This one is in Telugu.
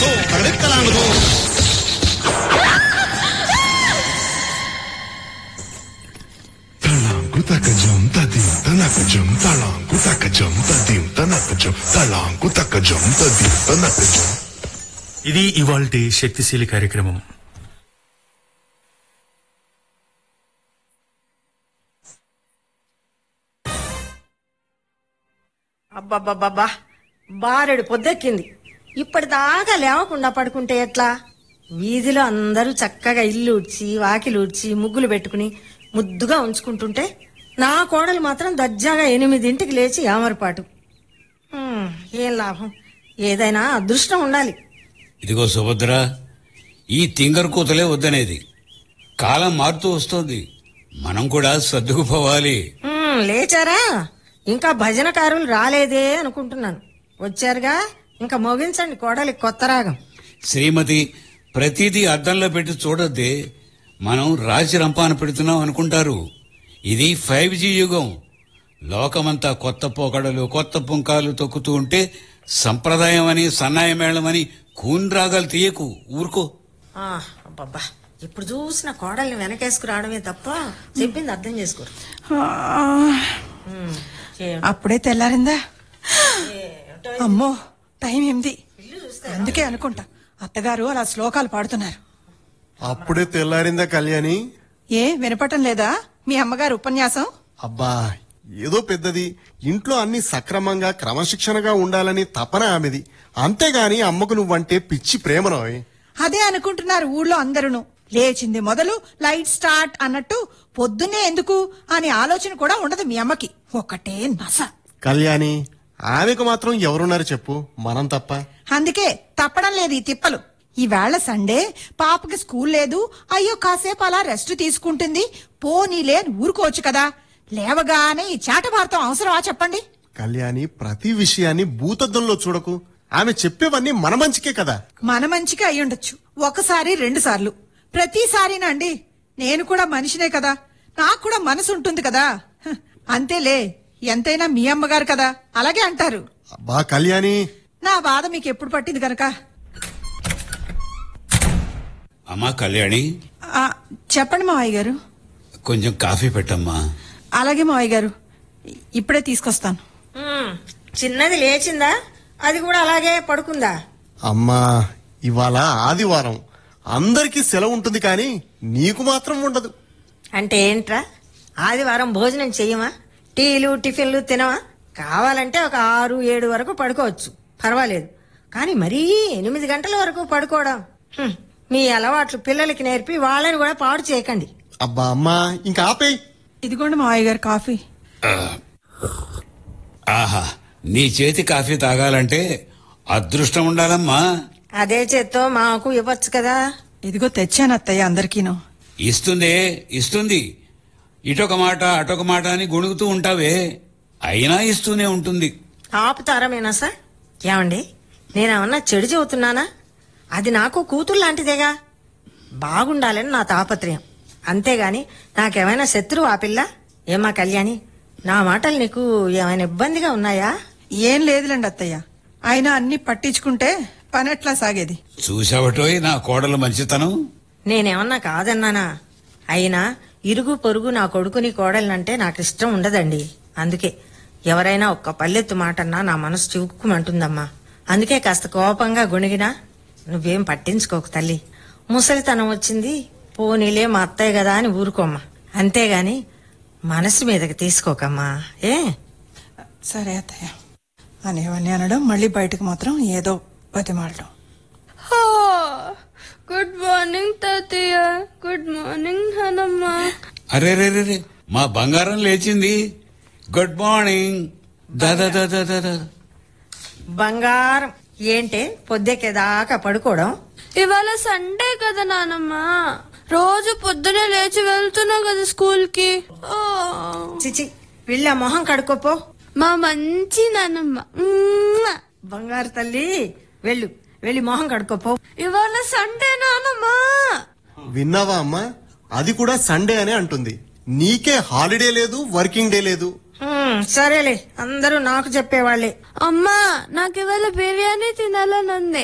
కడబెక్కలాంగదో కడబెక్కలాంగదో తళాంకు తకజం తదిం తనకజం తళాంకు తకజం తదిం తనకజం తళాంకు తకజం తదిం తనకజం ఇది ఇవాల్టి శక్తిశీలి కార్యక్రమం అబ్బబ్బబ్బబ్బా బారెడు పొద్దెక్కింది ఇప్పటిదాకా లేవకుండా పడుకుంటే ఎట్లా వీధిలో అందరూ చక్కగా ఇల్లు ఉడ్చి వాకిలు ఉడ్చి ముగ్గులు పెట్టుకుని ముద్దుగా ఉంచుకుంటుంటే నా కోడలు మాత్రం దర్జాగా ఎనిమిదింటికి లేచి యామరపాటు హ్మ్, ఏం లాభం ఏదైనా అదృష్టం ఉండాలి ఇదిగో సుభద్ర ఈ తింగర్ కూతలే వద్దనేది కాలం మారుతూ వస్తోంది మనం కూడా సర్దుకుపోవాలి హ్మ్, లేచారా ఇంకా భజనకారులు రాలేదే అనుకుంటున్నాను వచ్చారుగా ఇంకా మోగించండి కోడలి కొత్త రాగం శ్రీమతి ప్రతిదీ అద్దంలో పెట్టి చూడొద్దే మనం రాజి రంపాన పెడుతున్నాం అనుకుంటారు ఇది ఫైవ్ జీ యుగం లోకమంతా కొత్త పోకడలు కొత్త పుంకాలు తొక్కుతూ ఉంటే సంప్రదాయం అని సన్నాయ మేళం అని కూన్ రాగాలు తీయకు ఊరుకో ఆ, అబ్బబ్బా ఇప్పుడు చూసిన కోడల్ని వెనకేసుకు రావడమే తప్ప చెప్పింది అర్థం చేసుకోరు ఉమ్, ఏ- అప్పుడే తెల్లారిందా అమ్మో టైం ఎనిమిది అందుకే అనుకుంటా అత్తగారు అలా శ్లోకాలు పాడుతున్నారు అప్పుడే తెల్లారిందా కళ్యాణి ఏ వినపటం లేదా మీ అమ్మగారు ఉపన్యాసం అబ్బా ఏదో పెద్దది ఇంట్లో అన్ని సక్రమంగా క్రమశిక్షణగా ఉండాలని తపన ఆమెది అంతేగాని అమ్మకు నువ్వంటే పిచ్చి ప్రేమనోయ్ అదే అనుకుంటున్నారు ఊళ్ళో అందరూ లేచింది మొదలు లైట్ స్టార్ట్ అన్నట్టు పొద్దున్నే ఎందుకు అని ఆలోచన కూడా ఉండదు మీ అమ్మకి ఒకటే నస కళ్యాణి ఆమెకు మాత్రం ఎవరున్నారు చెప్పు మనం తప్ప అందుకే తప్పడం లేదు ఈ తిప్పలు ఈవేళ సండే పాపకి స్కూల్ లేదు అయ్యో కాసేపు అలా రెస్ట్ తీసుకుంటుంది పోనీలే అని ఊరుకోవచ్చు కదా లేవగానే ఈ చాటభారతం అవసరమా చెప్పండి కళ్యాణి ప్రతి విషయాన్ని భూతద్దంలో చూడకు ఆమె చెప్పేవన్నీ మన మంచికే కదా మన మంచికి అయ్యుండొచ్చు ఒకసారి రెండు సార్లు ప్రతిసారినండి నేను కూడా మనిషినే కదా నాకు కూడా మనసు ఉంటుంది కదా హ, అంతేలే ఎంతైనా మీ అమ్మగారు కదా అలాగే అంటారు అబ్బా కళ్యాణి నా బాధ మీకు ఎప్పుడు పట్టింది కనుక అమ్మా కళ్యాణి ఆ, చెప్పండి మావయ్య గారు కొంచెం కాఫీ పెట్టమ్మా అలాగే మావయ్య గారు ఇ- ఇప్పుడే తీసుకొస్తాను ఉమ్, చిన్నది లేచిందా అది కూడా అలాగే పడుకుందా అమ్మా ఇవాళ ఆదివారం అందరికీ సెలవు ఉంటుంది కానీ నీకు మాత్రం ఉండదు అంటే ఏంట్రా ఆదివారం భోజనం చెయ్యమా టీలు టిఫిన్లు తినవా కావాలంటే ఒక ఆరు ఏడు వరకు పడుకోవచ్చు పర్వాలేదు కానీ మరీ ఎనిమిది గంటల వరకు పడుకోవడం హ్మ్, మీ అలవాట్లు పిల్లలకి నేర్పి వాళ్ళని కూడా పాడు చేయకండి అబ్బా అమ్మా ఇంకా ఆపేయ్ ఇదిగోండి మావయ్య గారు కాఫీ ఆహా నీ చేతి కాఫీ తాగాలంటే అదృష్టం ఉండాలమ్మా అదే చేత్తో మాకు ఇవ్వచ్చు కదా ఇదిగో తెచ్చాను అత్తయ్య అందరికీను ఇస్తుందే ఇస్తుంది ఇటొక మాట అటొక మాట అని గొణుగుతూ ఉంటావే అయినా ఇస్తూనే ఉంటుంది ఆపుతారా మీనా సార్ ఏమండి నేనేమన్నా చెడు చెబుతున్నానా అది నాకు కూతురు లాంటిదేగా బాగుండాలని నా తాపత్రయం అంతేగాని నాకేమైనా శత్రువు ఆ పిల్ల ఏమా కళ్యాణి నా మాటలు నీకు ఏమైనా ఇబ్బందిగా ఉన్నాయా ఏం లేదులేండి అత్తయ్య ఆయన అన్ని పట్టించుకుంటే పని ఎట్లా సాగేది చూసావటోయ్ నా కోడలు మంచితనం నేనేమన్నా కాదన్నానా అయినా ఇరుగు పొరుగు నా కొడుకుని కోడలనంటే నాకు ఇష్టం ఉండదండి అందుకే ఎవరైనా ఒక్క పల్లెత్తు మాటన్నా నా మనసు చివుక్కుమంటుందమ్మా అందుకే కాస్త కోపంగా గుణిగినా నువ్వేం పట్టించుకోకు తల్లి ముసలితనం వచ్చింది పోనీలే మా అత్తయ్య కదా అని ఊరుకోమ్మా అంతేగాని మనసు మీదకి తీసుకోకమ్మా ఏ సరే అత్తయ్య అనేవన్నీ అనడం మళ్ళీ బయటకు మాత్రం ఏదో బతిమాలడం గుడ్ మార్నింగ్ తాతయ్య గుడ్ మార్నింగ్ హనమ్మ అరే రే రే రే మా బంగారం లేచింది గుడ్ మార్నింగ్ దాదా దాదా దాదా బంగారం ఏంటే పొద్దెక్కేదాకా పడుకోవడం ఇవాళ సండే కదా నానమ్మ రోజు పొద్దునే లేచి వెళ్తున్నా కదా స్కూల్ కి ఆ, చిచి వెళ్ళి ఆ మొహం కడుక్కోపో మా మంచి నానమ్మ మ్మ్. బంగారు తల్లి వెళ్ళు వెళ్ళి మొహం కడుక్కోపో ఇవాళ సండే నానమ్మ విన్నావా అమ్మా అది కూడా సండే అనే అంటుంది నీకే హాలిడే లేదు వర్కింగ్ డే లేదు హ్మ్, సరేలే అందరూ నాకు చెప్పేవాళ్లే అమ్మా నాకు ఇవాళ బిర్యానీ తినాలని ఉంది